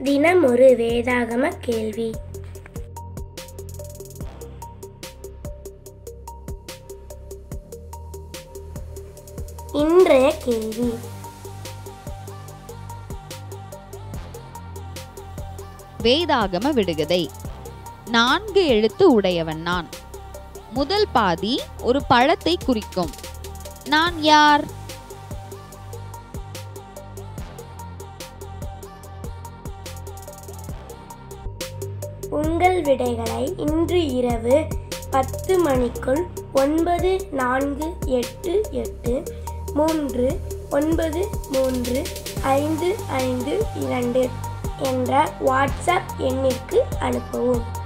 தினமொரு வேதாகம கேள்வி இன்றைய கேள்வி வேதாகம விடுகதை நான்கு எழுத்து உடையவன் நான் முதல் பாதி ஒரு பழத்தை குறிக்கும் நான் யார் உங்கள் விடைகளை இன்று இரவு பத்து மணிக்குள் ஒன்பது நான்கு எட்டு எட்டு மூன்று ஒன்பது மூன்று ஐந்து ஐந்து இரண்டு என்ற வாட்ஸ்அப் எண்ணிற்கு அனுப்பவும்